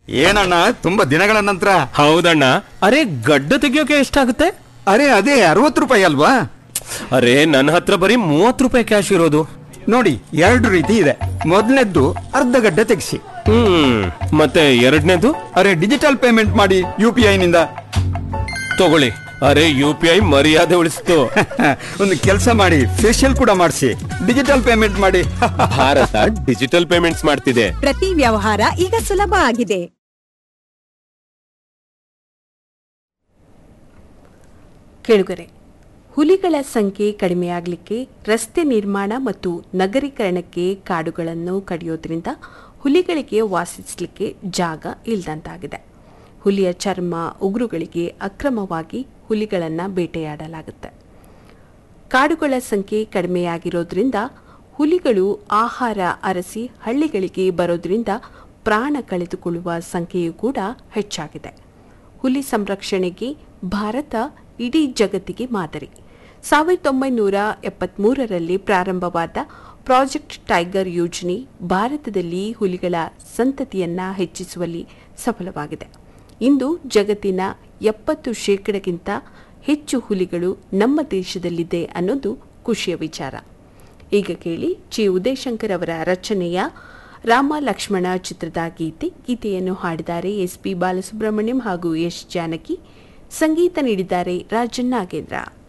ಏನಣ್ಣ ತುಂಬಾ ದಿನಗಳ ನಂತರ ಹೌದಣ್ಣ ಅರೆ ಗಡ್ಡ ತೆಗಿಯೋಕೆ ಎಷ್ಟಾಗುತ್ತೆ ಅರೆ ಅದೇ ಅರವತ್ತು ರೂಪಾಯಿ ಅಲ್ವಾ ಅರೆ ನನ್ನ ಹತ್ರ ಬರೀ ಮೂವತ್ತು ರೂಪಾಯಿ ಕ್ಯಾಶ್ ಇರೋದು ನೋಡಿ ಎರಡು ರೀತಿ ಇದೆ ಮೊದಲನೇದ್ದು ಅರ್ಧ ಗಡ್ಡೆ ತೆಗಿಸಿ ಹ್ಮ್ ಮತ್ತೆ ಎರಡನೇದು ಅರೆ ಡಿಜಿಟಲ್ ಪೇಮೆಂಟ್ ಮಾಡಿ ಯು ಪಿ ಐನಿಂದ ತಗೊಳ್ಳಿ ಅರೆ ಯು ಪಿ ಐ ಮರ್ಯಾದೆ ಉಳಿಸ್ತು ಒಂದು ಕೆಲಸ ಮಾಡಿ ಫೇಶಿಯಲ್ ಕೂಡ ಮಾಡಿಸಿ ಡಿಜಿಟಲ್ ಪೇಮೆಂಟ್ ಮಾಡಿ ಭಾರತ ಡಿಜಿಟಲ್ ಪೇಮೆಂಟ್ಸ್ ಮಾಡ್ತಿದೆ ಪ್ರತಿ ವ್ಯವಹಾರ ಈಗ ಸುಲಭ ಆಗಿದೆ ಕೆಳುಗರೆ ಹುಲಿಗಳ ಸಂಖ್ಯೆ ಕಡಿಮೆಯಾಗಲಿಕ್ಕೆ ರಸ್ತೆ ನಿರ್ಮಾಣ ಮತ್ತು ನಗರೀಕರಣಕ್ಕೆ ಕಾಡುಗಳನ್ನು ಕಡಿಯೋದ್ರಿಂದ ಹುಲಿಗಳಿಗೆ ವಾಸಿಸಲಿಕ್ಕೆ ಜಾಗ ಇಲ್ದಂತಾಗಿದೆ ಹುಲಿಯ ಚರ್ಮ ಉಗುರುಗಳಿಗೆ ಅಕ್ರಮವಾಗಿ ಹುಲಿಗಳನ್ನು ಬೇಟೆಯಾಡಲಾಗುತ್ತೆ ಕಾಡುಗಳ ಸಂಖ್ಯೆ ಕಡಿಮೆಯಾಗಿರೋದ್ರಿಂದ ಹುಲಿಗಳು ಆಹಾರ ಅರಸಿ ಹಳ್ಳಿಗಳಿಗೆ ಬರೋದ್ರಿಂದ ಪ್ರಾಣ ಕಳೆದುಕೊಳ್ಳುವ ಸಂಖ್ಯೆಯೂ ಕೂಡ ಹೆಚ್ಚಾಗಿದೆ ಹುಲಿ ಸಂರಕ್ಷಣೆಗೆ ಭಾರತ ಇಡೀ ಜಗತ್ತಿಗೆ ಮಾದರಿ ಸಾವಿರದ ಒಂಬೈನೂರ ಎಪ್ಪತ್ಮೂರರಲ್ಲಿ ಪ್ರಾರಂಭವಾದ ಪ್ರಾಜೆಕ್ಟ್ ಟೈಗರ್ ಯೋಜನೆ ಭಾರತದಲ್ಲಿ ಹುಲಿಗಳ ಸಂತತಿಯನ್ನ ಹೆಚ್ಚಿಸುವಲ್ಲಿ ಸಫಲವಾಗಿದೆ ಇಂದು ಜಗತ್ತಿನ ಎಪ್ಪತ್ತು ಶೇಕಡಗಿಂತ ಹೆಚ್ಚು ಹುಲಿಗಳು ನಮ್ಮ ದೇಶದಲ್ಲಿದೆ ಅನ್ನೋದು ಖುಷಿಯ ವಿಚಾರ ಈಗ ಕೇಳಿ ಚಿ ಉದಯಶಂಕರ್ ಅವರ ರಚನೆಯ ರಾಮ ಲಕ್ಷ್ಮಣ ಚಿತ್ರದ ಗೀತೆ ಗೀತೆಯನ್ನು ಹಾಡಿದ್ದಾರೆ ಎಸ್ ಪಿ ಬಾಲಸುಬ್ರಹ್ಮಣ್ಯಂ ಹಾಗೂ ಎಸ್ ಜಾನಕಿ ಸಂಗೀತ ನೀಡಿದ್ದಾರೆ ರಾಜನ್ ನಾಗೇಂದ್ರ